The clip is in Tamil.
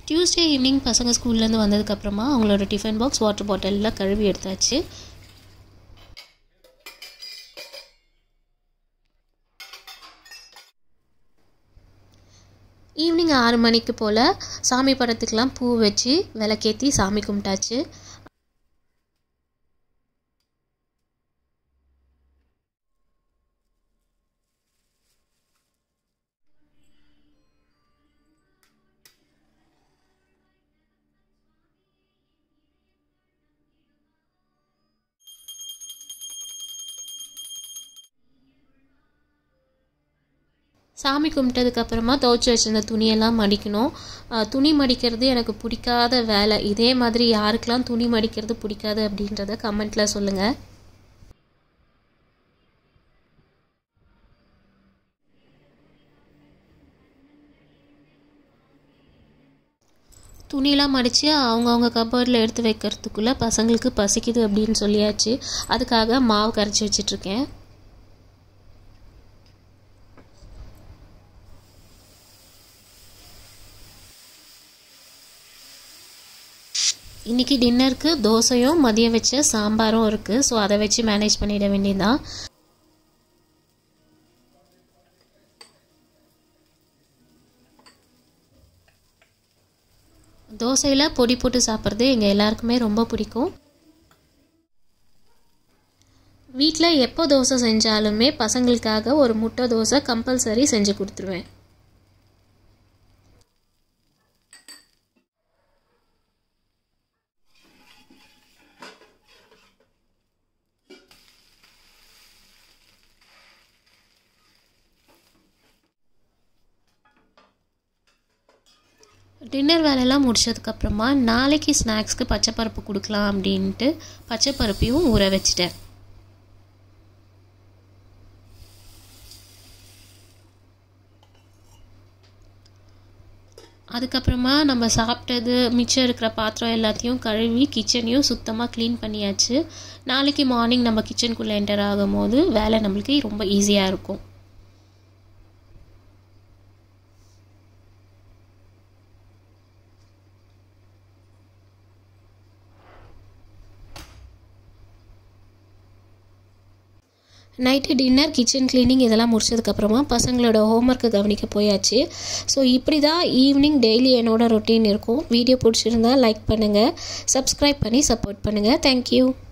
டியூஸ்டே ஈவினிங் பசங்க ஸ்கூல்லேருந்து வந்ததுக்கப்புறமா அவங்களோட டிஃபன் பாக்ஸ் வாட்டர் பாட்டில்லாம் கழுவி எடுத்தாச்சு ஈவினிங் ஆறு மணிக்கு போல் சாமி படத்துக்கெலாம் பூ வச்சு விளக்கேற்றி சாமி கும்பிட்டாச்சு சாமி கும்பிட்டதுக்கப்புறமா துவைச்சி வச்சிருந்த துணியெல்லாம் மடிக்கணும் அஹ் துணி மடிக்கிறது எனக்கு பிடிக்காத வேலை இதே மாதிரி யாருக்கெல்லாம் துணி மடிக்கிறது பிடிக்காது அப்படின்றத கமெண்ட்டில் சொல்லுங்கள் துணியெல்லாம் மடித்து அவங்கவுங்க கபோர்டில் எடுத்து வைக்கிறதுக்குள்ளே பசங்களுக்கு பசிக்குது அப்படின்னு சொல்லியாச்சு அதுக்காக மாவு கரைச்சி வச்சிட்ருக்கேன் இன்றைக்கி டின்னருக்கு தோசையும் மதியம் வச்ச சாம்பாரும் இருக்குது ஸோ அதை வச்சு மேனேஜ் பண்ணிட வேண்டியதுதான் தோசையில் பொடி போட்டு சாப்பிட்றது எங்கள் எல்லாருக்குமே ரொம்ப பிடிக்கும் வீட்டில் எப்போ தோசை செஞ்சாலுமே பசங்களுக்காக ஒரு முட்டை தோசை கம்பல்சரி செஞ்சு கொடுத்துருவேன் டின்னர் வேலையெல்லாம் முடிச்சதுக்கப்புறமா நாளைக்கு ஸ்நாக்ஸ்க்கு பச்சைப்பருப்பு கொடுக்கலாம் அப்படின்ட்டு பச்சைப்பருப்பையும் ஊற வச்சிட்டேன் அதுக்கப்புறமா நம்ம சாப்பிட்டது மிச்சம் இருக்கிற பாத்திரம் எல்லாத்தையும் கழுவி கிச்சனையும் சுத்தமாக க்ளீன் பண்ணியாச்சு நாளைக்கு மார்னிங் நம்ம கிச்சனுக்குள்ளே என்டர் ஆகும்போது வேலை நம்மளுக்கு ரொம்ப ஈஸியாக இருக்கும் நைட்டு டின்னர் கிச்சன் க்ளீனிங் இதெல்லாம் முடிச்சதுக்கப்புறமா பசங்களோட ஹோம்ஒர்க்கு கவனிக்க போயாச்சு ஸோ இப்படி தான் ஈவினிங் டெய்லி என்னோட ரொட்டீன் இருக்கும் வீடியோ பிடிச்சிருந்தா லைக் பண்ணுங்கள் சப்ஸ்கிரைப் பண்ணி சப்போர்ட் பண்ணுங்கள் தேங்க்யூ